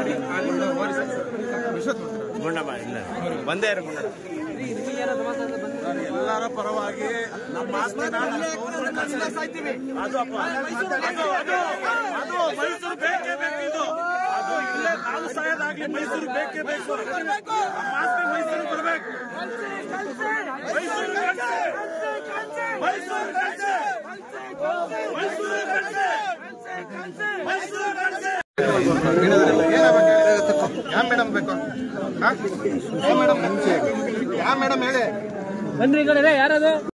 ಗುಂಡಮ್ಮ ಇಲ್ಲ ಒಂದೇ ಇರು ಗುಂಡ ಎಲ್ಲರ ಪರವಾಗಿ ನಮ್ಮ ಆಸ್ತಿನ ನಮ್ಮ ಸೌರನ್ನ ಕಳ್ಸಿದ್ದೀವಿ. ಅದು ಅಪ್ಪ ಅದು ಅದು ಅದು ಮೈಸೂರು ಬೇಕೇ ಬೇಕು ಇದು ಅದು ಇಲ್ಲೇ ನಾನು ಸಾಯೋದಾಗ್ಲಿ ಮೈಸೂರು ಬೇಕೇ ಬೇಕು ನಮ್ಮ ಆಸ್ತಿ ಮೈಸೂರು ಬರ್ಬೇಕು ಮೈಸೂರು ಕಳ್ಸಿ ಮೈಸೂರು ಕಳ್ಸಿ ಮೈಸೂರು ಕಳ್ಸಿ ಮೈಸೂರು ಕಳ್ಸಿ ಯಾವ ಮೇಡಮ್ ಬೇಕು ಯಾವ ಮೇಡಮ್ ಯಾವ ಮೇಡಮ್ ಹೇಳಿ ಬನ್ರಿ ಈ ಕಡೆ ಯಾರದು